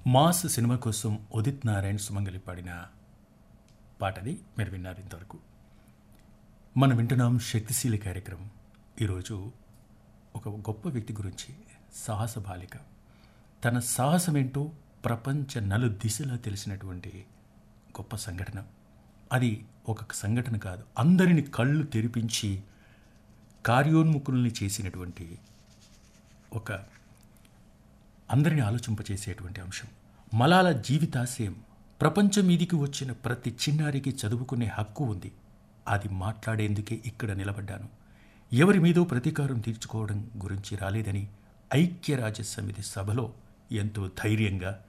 mass cinema కోసం ఉదిత్ నారాయణ్ సుమంగలి పాడిన పాటది మీరు విన్నారు ఇంతవరకు మనం వింటున్నాం శక్తిశీలి కార్యక్రమం ఈరోజు ఒక గొప్ప వ్యక్తి గురించి సాహస బాలిక తన సాహసమేంటో ప్రపంచ నలు దిశలా తెలిసినటువంటి గొప్ప సంఘటన అది ఒక సంఘటన కాదు అందరిని కళ్ళు తెరిపించి కార్యోన్ముఖుల్ని చేసినటువంటి ఒక అందరిని ఆలోచింపచేసేటువంటి అంశం మలాల జీవితాశయం ప్రపంచం మీదికి వచ్చిన ప్రతి చిన్నారికి చదువుకునే హక్కు ఉంది అది మాట్లాడేందుకే ఇక్కడ నిలబడ్డాను ఎవరి మీదో ప్రతీకారం తీర్చుకోవడం గురించి రాలేదని ఐక్యరాజ్య సమితి సభలో ఎంతో ధైర్యంగా